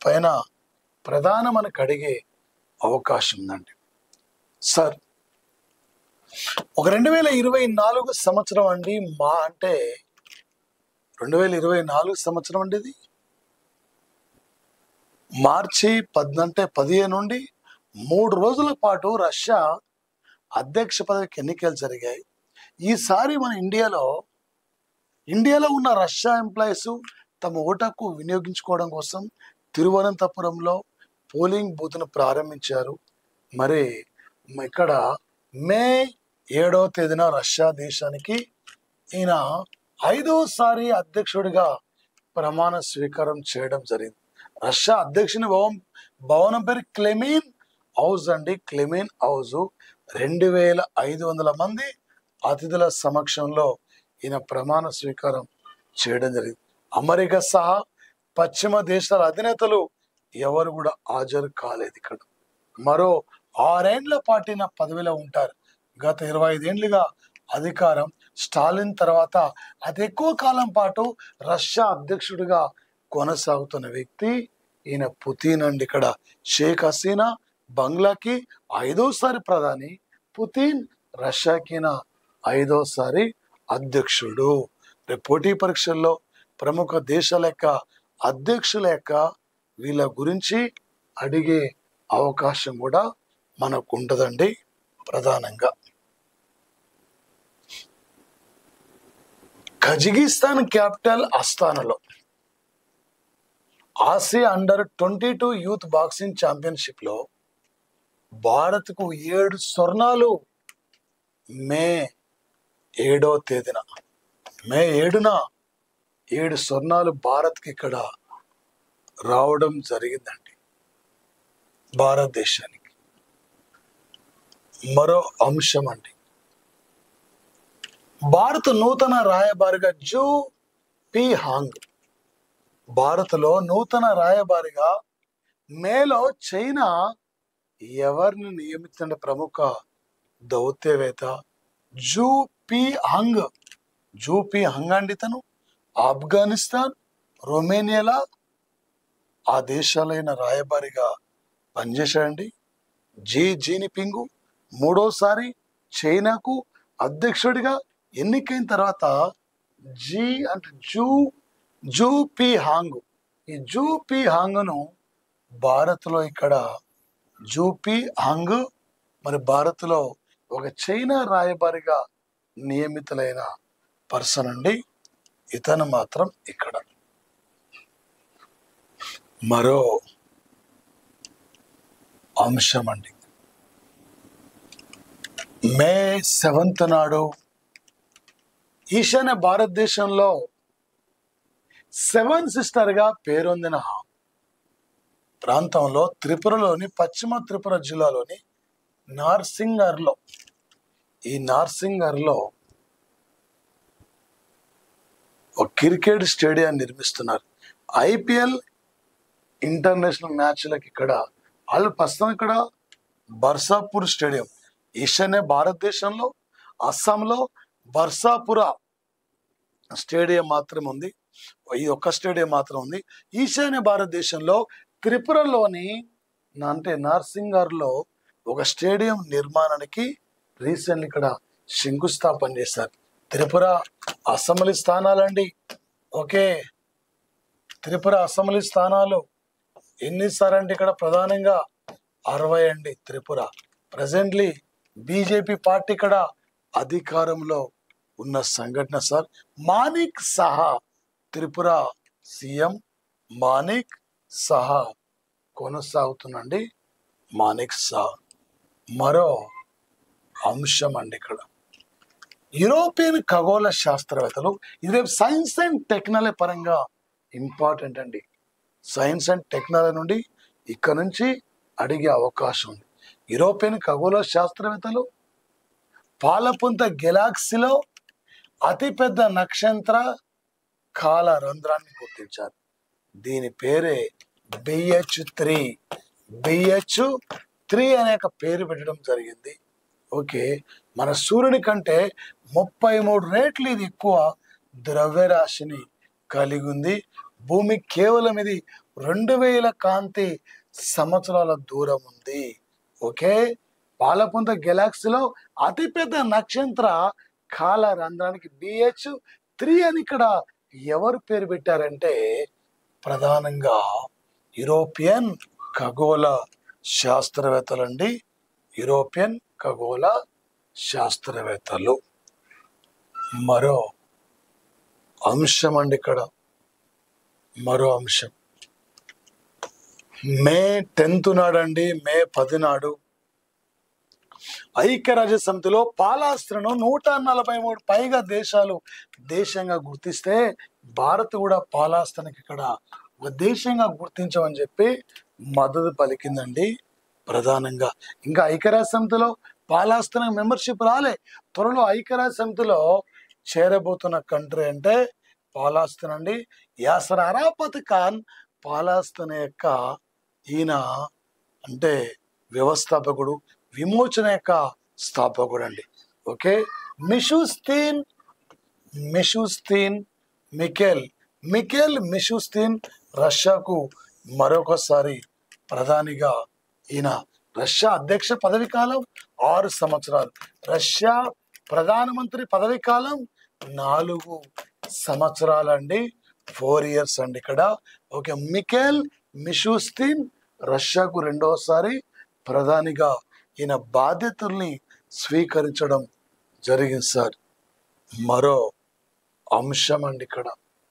దీనిపైన ప్రధాన మనకు అడిగే అవకాశం ఉందండి సార్ ఒక రెండు వేల ఇరవై నాలుగు సంవత్సరం అండి మా అంటే రెండు వేల ఇరవై నాలుగు సంవత్సరం అండి ఇది మార్చి పద్నంటే పదిహేను నుండి మూడు రోజుల పాటు రష్యా అధ్యక్ష పదవికి ఎన్నికలు జరిగాయి ఈసారి మన ఇండియాలో ఇండియాలో ఉన్న రష్యా ఎంప్లాయీస్ తమ ఓటకు వినియోగించుకోవడం కోసం తిరువనంతపురంలో పోలింగ్ బూత్ను ప్రారంభించారు మరి మ- ఇక్కడ మే ఏడవ తేదీన రష్యా దేశానికి ఈయన ఐదోసారి అధ్యక్షుడిగా ప్రమాణ స్వీకారం చేయడం జరిగింది రష్యా అధ్యక్షుని భవన్ భవనం పేరు క్లెమిన్ హౌస్ అండి క్లెమిన్ హౌస్ రెండు వేల ఐదు వందల మంది అతిథుల సమక్షంలో ఈయన ప్రమాణ స్వీకారం చేయడం జరిగింది అమెరికా సహా పశ్చిమ దేశాల అధినేతలు ఎవరు కూడా హాజరు కాలేదు ఇక్కడ మరో ఆరేండ్ల పాటు ఈయన పదవిలో ఉంటారు గత ఇరవై ఐదేండ్లుగా అధికారం స్టాలిన్ తర్వాత అతి ఎక్కువ కాలం పాటు రష్యా అధ్యక్షుడిగా కొనసాగుతున్న వ్యక్తి ఈయన పుతిన్ అండి ఇక్కడ షేక్ హసీనా బంగ్లాకి ఐదోసారి ప్రధాని పుతిన్ రష్యాకి ఈయన ఐదోసారి అధ్యక్షుడు రేపు పోటీ పరీక్షల్లో ప్రముఖ దేశాల యొక్క అధ్యక్షుల యొక్క వీళ్ళ గురించి అడిగే అవకాశం కూడా మనకు ఉంటుందండి ప్రధానంగా కజకిస్తాన్ క్యాపిటల్ అస్తానాలో Asia under twenty two youth boxing championship లో భారత్కు ఏడు స్వర్ణాలు మే ఏడో తేదీన మే ఏడున ఏడు స్వర్ణాలు భారత్కి ఇక్కడ రావడం జరిగిందండి భారతదేశానికి మరో అంశం అండి భారత నూతన రాయబారిగా జూ పి హాంగ్ భారత్లో నూతన రాయబారిగా మేలో చైనా ఎవరిని నియమించిన ప్రముఖ దౌత్యవేత్త జూ పి హంగ్ జూ పి హంగ్ అండి తను ఆఫ్ఘనిస్తాన్ రొమేనియాల ఆ దేశాలైన రాయబారిగా పనిచేశాడండి జీ జీనిపింగు మూడోసారి చైనాకు అధ్యక్షుడిగా ఎన్నికైన తర్వాత జీ అంటే జూ జూ పి హాంగ్ ఈ జూ పి హాంగ్ను భారత్లో ఇక్కడ జూ పి హాంగ్ మరి భారత్లో ఒక చైనా రాయబారిగా నియమితులైన పర్సన్ అండి ఇతను మాత్రం ఇక్కడ మరో అంశం అండి మే సెవెంత్ నాడు ఈశాన్య భారతదేశంలో సెవెన్ సిస్టర్ గా పేరొందిన ప్రాంతంలో త్రిపురలోని పశ్చిమ త్రిపుర జిల్లాలోని నార్సింగర్లో ఈ నార్సింగర్లో ఒక క్రికెట్ స్టేడియం నిర్మిస్తున్నారు ఐపీఎల్ ఇంటర్నేషనల్ మ్యాచ్లకు ఇక్కడ వాళ్ళు ప్రస్తుతం ఇక్కడ బర్సాపూర్ స్టేడియం ఈశాన్య భారతదేశంలో అస్సాంలో బర్సాపుర స్టేడియం మాత్రం ఉంది ఈ ఒక్క స్టేడియం మాత్రం ఉంది ఈశాన్య భారతదేశంలో త్రిపురలోని నా- అంటే నార్సింగర్లో ఒక స్టేడియం నిర్మాణానికి రీసెంట్ ఇక్కడ శంకుస్థాపన చేశారు త్రిపుర అసెంబ్లీ స్థానాలండి ఓకే త్రిపుర అసెంబ్లీ స్థానాలు ఎన్ని సార్ అంటే ఇక్కడ ప్రధానంగా అరవై అండి త్రిపుర ప్రజెంట్లీ బీజేపీ పార్టీ ఇక్కడ అధికారంలో ఉన్న సంఘటన సార్ మానిక్ సహా త్రిపుర సీఎం మానిక్ సహా కొనసాగుతుందండి మానిక్ సహా మరో అంశం అండి ఇక్కడ యూరోపియన్ ఖగోళ శాస్త్రవేత్తలు ఇది సైన్స్ అండ్ టెక్నాలజీ పరంగా ఇంపార్టెంట్ అండి సైన్స్ అండ్ టెక్నాలజీ నుండి ఇక్కడ నుంచి అడిగే అవకాశం ఉంది యూరోపియన్ ఖగోళ శాస్త్రవేత్తలు పాలపుంత గెలాక్సీలో అతిపెద్ద నక్షత్ర కాల రంధ్రాన్ని గుర్తించారు దీని పేరే బిహెచ్ త్రీ బిహెచ్ త్రీ అనే ఒక పేరు పెట్టడం జరిగింది ఓకే మన సూర్యుని కంటే ముప్పై మూడు రేట్లు ఇది ఎక్కువ ద్రవ్యరాశిని కలిగి ఉంది భూమి కేవలం ఇది రెండు వేల కాంతి సంవత్సరాల దూరం ఉంది ఓకే పాలపుంత గెలాక్సీలో అతిపెద్ద నక్షత్ర కాల రంధ్రానికి బిహెచ్ త్రీ అని ఇక్కడ ఎవరు పేరు పెట్టారంటే ప్రధానంగా యూరోపియన్ ఖగోళ శాస్త్రవేత్తలండి యూరోపియన్ ఖగోళ శాస్త్రవేత్తలు మరో అంశం అండి ఇక్కడ మరో అంశం మే టెన్త్ నాడండి మే పది నాడు ఐక్యరాజ్య సమితిలో పాలాస్త్రను నూట నలభై మూడు పైగా దేశాలు దేశంగా గుర్తిస్తే భారత్ కూడా పాలాస్త్రనికి ఇక్కడ ఒక దేశంగా గుర్తించమని చెప్పి మద్దతు పలికిందండి ప్రధానంగా ఇంకా ఐక్యరాజ్య సమితిలో పాలాస్త్రనికి మెంబర్షిప్ రాలే త్వరలో ఐక్యరాజ్య సమితిలో చేరబోతున్న కంట్రీ అంటే పాలాస్తన్ అండి యాసర్ అరాపత్ ఖాన్ పాలాస్తన్ యొక్క ఈయన అంటే వ్యవస్థాపకుడు విమోచన యొక్క స్థాపకుడు అండి okay Mishustin Mishustin Mikhail Mikhail Mishustin రష్యాకు మరొకసారి ప్రధానిగా ఈయన రష్యా అధ్యక్ష పదవి కాలం ఆరు సంవత్సరాలు రష్యా ప్రధానమంత్రి పదవి కాలం నాలుగు సంవత్సరాలండి ఫోర్ ఇయర్స్ అండి ఇక్కడ ఓకే మికెల్ మిషుస్తీన్ రష్యాకు రెండవసారి ప్రధానిగా ఈయన బాధ్యతల్ని స్వీకరించడం జరిగింది సార్ మరో అంశం అండి ఇక్కడ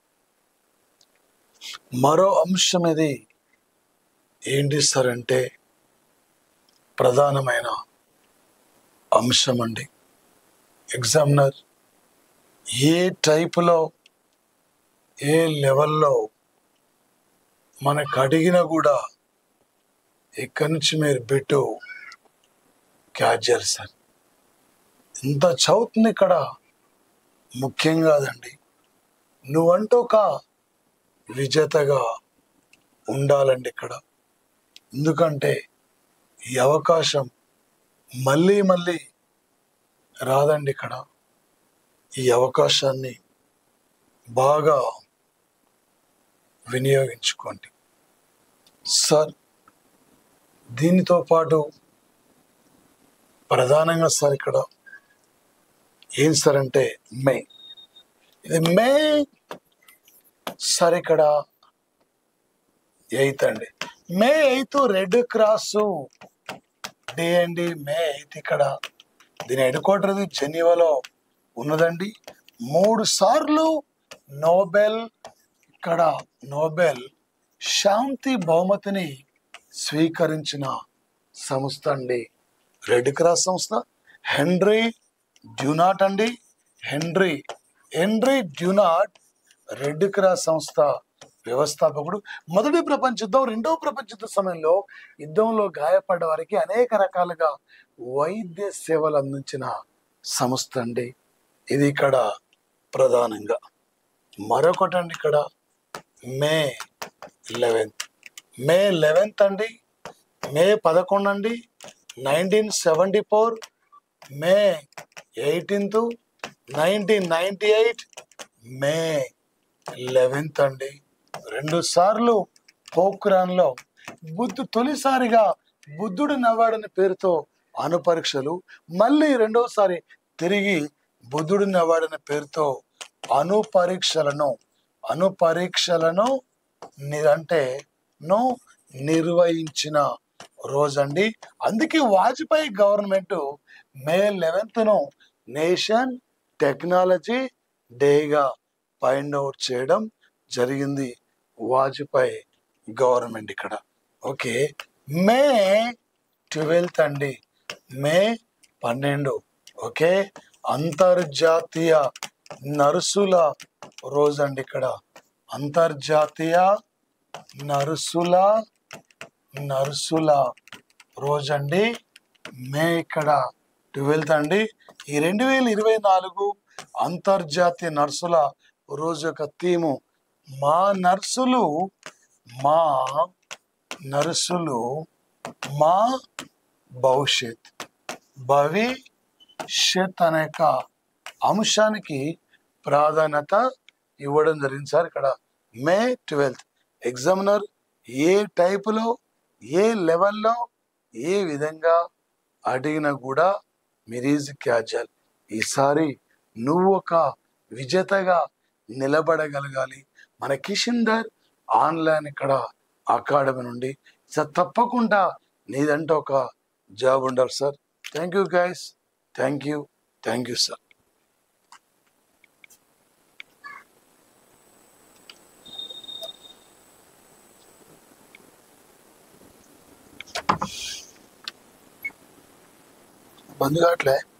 మరో అంశం ఇది ఏంటి సార్ అంటే ప్రధానమైన అంశం అండి ఎగ్జామినర్ ఏ టైపులో ఏ లెవెల్లో మనకు అడిగినా కూడా ఇక్కడి నుంచి మీరు బిట్టు క్యాచ్ చేయాలి సార్ ఇంత చదువుతుంది ఇక్కడ ముఖ్యం కాదండి నువ్వంటూ ఒక విజేతగా ఉండాలండి ఇక్కడ ఎందుకంటే ఈ అవకాశం మళ్ళీ మళ్ళీ రాదండి ఇక్కడ ఈ అవకాశాన్ని బాగా వినియోగించుకోండి సార్ దీనితో పాటు ప్రధానంగా సార్ ఇక్కడ ఏం సార్ అంటే మే ఇది మే సార్ ఇక్కడ ఎయిత్ అండి May eighth Red Cross Day అండి మే ఎయిత్ ఇక్కడ దీని హెడ్ క్వార్టర్ జెనీవాలో ఉన్నదండి మూడు సార్లు నోబెల్ ఇక్కడ నోబెల్ శాంతి బహుమతిని స్వీకరించిన సంస్థ అండి రెడ్ క్రాస్ సంస్థ హెన్రీ డ్యూనాట్ అండి Henry Henry Dunant Red Cross సంస్థ వ్యవస్థాపకుడు మొదటి ప్రపంచ యుద్ధం రెండవ ప్రపంచ యుద్ధ సమయంలో యుద్ధంలో గాయపడ్డ వారికి అనేక రకాలుగా వైద్య సేవలు అందించిన సంస్థ అండి ఇది ఇక్కడ ప్రధానంగా మరొకటి అండి ఇక్కడ మే లెవెన్త్ మే లెవెన్త్ అండి మే పదకొండు అండి nineteen seventy four May eighteenth nineteen ninety eight May eleventh అండి రెండు సార్లు పోఖ్రాన్లో బుద్ధు తొలిసారిగా బుద్ధుడు నవ్వాడని పేరుతో అణు పరీక్షలు మళ్ళీ రెండోసారి తిరిగి బుద్ధుడు నవ్వాడని పేరుతో అణు పరీక్షలను అణు పరీక్షలను ని- అంటే ను నిర్వహించిన రోజండి అందుకే వాజ్పేయి గవర్నమెంట్ మే లెవెన్త్ ను నేషన్ టెక్నాలజీ డేగా ఫైండ్ అవుట్ చేయడం జరిగింది వాజ్పేయి గవర్నమెంట్ ఇక్కడ ఓకే మే ట్వెల్త్ అండి మే పన్నెండు ఓకే అంతర్జాతీయ నర్సుల రోజు అండి ఇక్కడ అంతర్జాతీయ నర్సుల నర్సుల రోజు అండి మే ఇక్కడ ట్వెల్త్ అండి ఈ రెండు వేల ఇరవై నాలుగు అంతర్జాతీయ నర్సుల రోజు యొక్క థీము మా నర్సులు మా నర్సులు మా భవిష్యత్ భవిష్యత్ అనే యొక్క అంశానికి ప్రాధాన్యత ఇవ్వడం జరిగింది సార్ ఇక్కడ మే ట్వెల్త్ ఎగ్జామినర్ ఏ టైపులో ఏ లెవెల్లో ఏ విధంగా అడిగినా కూడా మిరీజ్ క్యాజల్ ఈసారి నువ్వు ఒక విజేతగా నిలబడగలగాలి మన కిషిందర్ ఆన్లైన్ ఇక్కడ అకాడమీ నుండి సార్ తప్పకుండా నీదంటే ఒక జాబ్ ఉండాలి sir thank you guys thank you thank you sir బంద్ కావట్లే